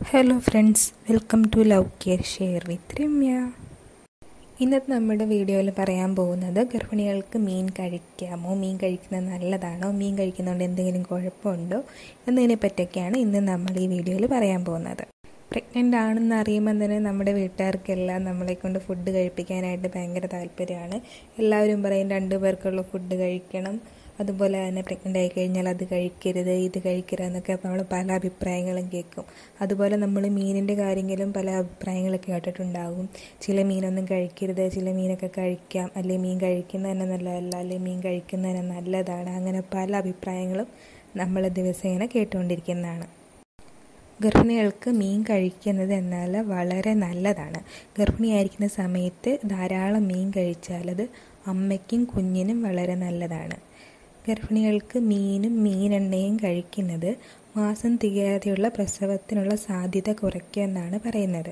hello friends welcome to love care share with Ramya ഇന്നത്തെ നമ്മുടെ വീഡിയോയിൽ പറയാൻ പോകുന്നത് ഗർഭിണികൾക്ക് മീൻ കഴിക്കാമോ മീൻ കഴിക്കുന്നത് നല്ലതാണോ മീൻ കഴിക്കുന്നതുകൊണ്ട് എന്തെങ്കിലും കുഴപ്പമുണ്ടോ എന്നതിനെ പറ്റിയൊക്കെയാണ് ഇന്ന് നമ്മൾ ഈ വീഡിയോയിൽ പറയാൻ പോകുന്നത് പ്രഗ്നൻ്റ് ആണെന്ന് അറിയുമ്പോൾ തന്നെ നമ്മുടെ വീട്ടുകാർക്കെല്ലാം നമ്മളെ കൊണ്ട് ഫുഡ് കഴിപ്പിക്കാനായിട്ട് ഭയങ്കര താല്പര്യമാണ് എല്ലാവരും പറയും രണ്ടു പേർക്കുള്ള ഫുഡ് കഴിക്കണം അതുപോലെ തന്നെ പ്രഗ്നൻ്റ് ആയി കഴിഞ്ഞാൽ അത് കഴിക്കരുത് ഇത് കഴിക്കരുത് എന്നൊക്കെ നമ്മൾ പല അഭിപ്രായങ്ങളും കേൾക്കും അതുപോലെ നമ്മൾ മീനിൻ്റെ കാര്യങ്ങളും പല അഭിപ്രായങ്ങളൊക്കെ കേട്ടിട്ടുണ്ടാകും ചില മീനൊന്നും കഴിക്കരുത് ചില മീനൊക്കെ കഴിക്കാം അല്ലെങ്കിൽ മീൻ കഴിക്കുന്നത് തന്നെ നല്ലതല്ല അല്ലെങ്കിൽ മീൻ കഴിക്കുന്നത് തന്നെ നല്ലതാണ് അങ്ങനെ പല അഭിപ്രായങ്ങളും നമ്മൾ ദിവസേന കേട്ടുകൊണ്ടിരിക്കുന്നതാണ് ഗർഭിണികൾക്ക് മീൻ കഴിക്കുന്നത് എന്നാൽ വളരെ നല്ലതാണ് ഗർഭിണിയായിരിക്കുന്ന സമയത്ത് ധാരാളം മീൻ കഴിച്ചാലത് അമ്മയ്ക്കും കുഞ്ഞിനും വളരെ നല്ലതാണ് ഗർഭിണികൾക്ക് മീനും മീനെണ്ണയും കഴിക്കുന്നത് മാസം തികയാതെയുള്ള പ്രസവത്തിനുള്ള സാധ്യത കുറയ്ക്കുമെന്നാണ് പറയുന്നത്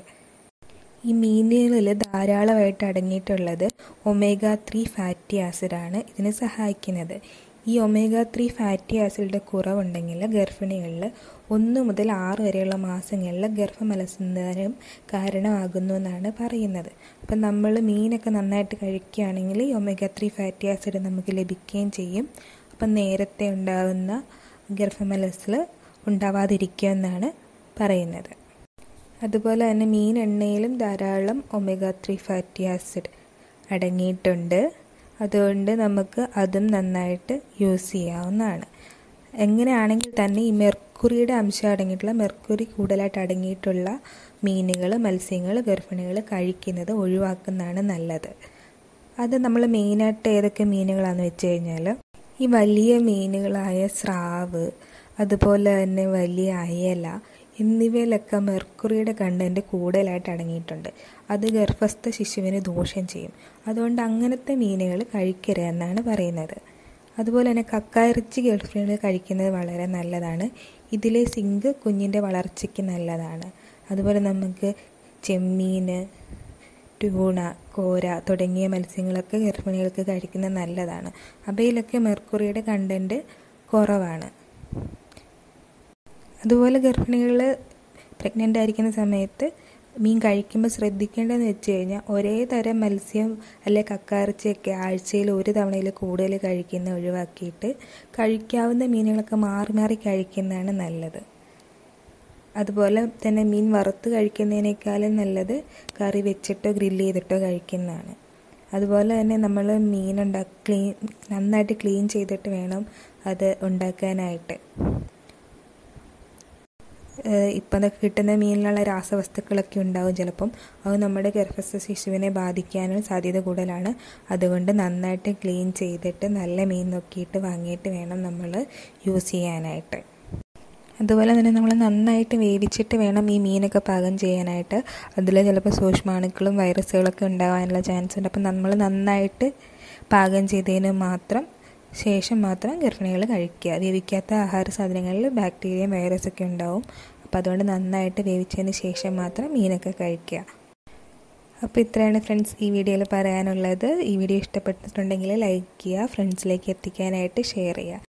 ഈ മീനുകളിൽ ധാരാളമായിട്ട് അടങ്ങിയിട്ടുള്ളത് ഒമേഗ ത്രീ ഫാറ്റി ആസിഡാണ് ഇതിന് സഹായിക്കുന്നത് ഈ ഒമേഗ ത്രീ ഫാറ്റി ആസിഡിൻ്റെ കുറവുണ്ടെങ്കിൽ ഗർഭിണികളിൽ ഒന്ന് മുതൽ ആറ് വരെയുള്ള മാസങ്ങളിൽ ഗർഭമലസുന്നതിനും കാരണമാകുന്നു എന്നാണ് പറയുന്നത് അപ്പം നമ്മൾ മീനൊക്കെ നന്നായിട്ട് കഴിക്കുകയാണെങ്കിൽ ഈ ഒമേഗ ത്രീ ഫാറ്റി ആസിഡ് നമുക്ക് ലഭിക്കുകയും ചെയ്യും അപ്പം നേരത്തെ ഉണ്ടാകുന്ന ഗർഭമലസിൽ ഉണ്ടാവാതിരിക്കുമെന്നാണ് പറയുന്നത് അതുപോലെ തന്നെ മീൻ എണ്ണയിലും ധാരാളം ഒമേഗ ത്രീ ഫാറ്റി ആസിഡ് അടങ്ങിയിട്ടുണ്ട് അതുകൊണ്ട് നമുക്ക് അതും നന്നായിട്ട് യൂസ് ചെയ്യാവുന്നതാണ് എങ്ങനെയാണെങ്കിൽ തന്നെ ഈ മെർക്കുറിയുടെ അംശം അടങ്ങിയിട്ടുള്ള മെർക്കുറി കൂടുതലായിട്ട് അടങ്ങിയിട്ടുള്ള മീനുകൾ മത്സ്യങ്ങൾ ഗർഭിണികൾ കഴിക്കുന്നത് ഒഴിവാക്കുന്നതാണ് നല്ലത് അത് നമ്മൾ മെയിനായിട്ട് ഏതൊക്കെ മീനുകളാണെന്ന് വെച്ച് കഴിഞ്ഞാൽ ഈ വലിയ മീനുകളായ സ്രാവ് അതുപോലെ തന്നെ വലിയ അയല എന്നിവയിലൊക്കെ മെർക്കുറിയുടെ കണ്ടൻറ്റ് കൂടുതലായിട്ട് അടങ്ങിയിട്ടുണ്ട് അത് ഗർഭസ്ഥ ശിശുവിന് ദോഷം ചെയ്യും അതുകൊണ്ട് അങ്ങനത്തെ മീനുകൾ കഴിക്കരുതെന്നാണ് പറയുന്നത് അതുപോലെ തന്നെ കക്കായിറച്ചി ഗർഭിണികൾ കഴിക്കുന്നത് വളരെ നല്ലതാണ് ഇതിലെ സിങ്ക് കുഞ്ഞിൻ്റെ വളർച്ചയ്ക്ക് നല്ലതാണ് അതുപോലെ നമുക്ക് ചെമ്മീൻ ട്യൂണ കോര തുടങ്ങിയ മത്സ്യങ്ങളൊക്കെ ഗർഭിണികൾക്ക് കഴിക്കുന്നത് നല്ലതാണ് അവയിലൊക്കെ മെർക്കുറിയുടെ കണ്ടൻറ്റ് കുറവാണ് അതുപോലെ ഗർഭിണികൾ പ്രഗ്നൻ്റ് ആയിരിക്കുന്ന സമയത്ത് മീൻ കഴിക്കുമ്പോൾ ശ്രദ്ധിക്കേണ്ടതെന്ന് വെച്ച് കഴിഞ്ഞാൽ ഒരേ തരം മത്സ്യം അല്ലെ കക്കാർച്ചയൊക്കെ ആഴ്ചയിൽ ഒരു തവണയിൽ കൂടുതൽ കഴിക്കുന്ന ഒഴിവാക്കിയിട്ട് കഴിക്കാവുന്ന മീനുകളൊക്കെ മാറി മാറി കഴിക്കുന്നതാണ് നല്ലത് അതുപോലെ തന്നെ മീൻ വറുത്ത് കഴിക്കുന്നതിനേക്കാളും നല്ലത് കറി വെച്ചിട്ടോ ഗ്രില്ല് ചെയ്തിട്ടോ കഴിക്കുന്നതാണ് അതുപോലെ തന്നെ നമ്മൾ മീൻ ഉണ്ടാ ക്ലീൻ നന്നായിട്ട് ക്ലീൻ ചെയ്തിട്ട് വേണം അത് ഉണ്ടാക്കാനായിട്ട് ഇപ്പം കിട്ടുന്ന മീനിലുള്ള രാസവസ്തുക്കളൊക്കെ ഉണ്ടാവും ചിലപ്പം അത് നമ്മുടെ ഗർഭസ്ഥ ശിശുവിനെ ബാധിക്കാനും സാധ്യത കൂടുതലാണ് അതുകൊണ്ട് നന്നായിട്ട് ക്ലീൻ ചെയ്തിട്ട് നല്ല മീൻ നോക്കിയിട്ട് വാങ്ങിയിട്ട് വേണം നമ്മൾ യൂസ് ചെയ്യാനായിട്ട് അതുപോലെ തന്നെ നമ്മൾ നന്നായിട്ട് വേവിച്ചിട്ട് വേണം ഈ മീനൊക്കെ പാകം ചെയ്യാനായിട്ട് അതിൽ ചിലപ്പോൾ സൂക്ഷ്മാണുക്കളും വൈറസുകളൊക്കെ ഉണ്ടാകാനുള്ള ചാൻസ് ഉണ്ട് അപ്പം നമ്മൾ നന്നായിട്ട് പാകം ചെയ്തതിന് മാത്രം ശേഷം മാത്രം ഗർഭിണികൾ കഴിക്കുക വേവിക്കാത്ത ആഹാര സാധനങ്ങളിൽ ബാക്ടീരിയയും വൈറസൊക്കെ ഉണ്ടാവും അപ്പോൾ അതുകൊണ്ട് നന്നായിട്ട് വേവിച്ചതിന് ശേഷം മാത്രം മീനൊക്കെ കഴിക്കുക അപ്പോൾ ഇത്രയാണ് ഫ്രണ്ട്സ് ഈ വീഡിയോയിൽ പറയാനുള്ളത് ഈ വീഡിയോ ഇഷ്ടപ്പെട്ടിട്ടുണ്ടെങ്കിൽ ലൈക്ക് ചെയ്യുക ഫ്രണ്ട്സിലേക്ക് എത്തിക്കാനായിട്ട് ഷെയർ ചെയ്യുക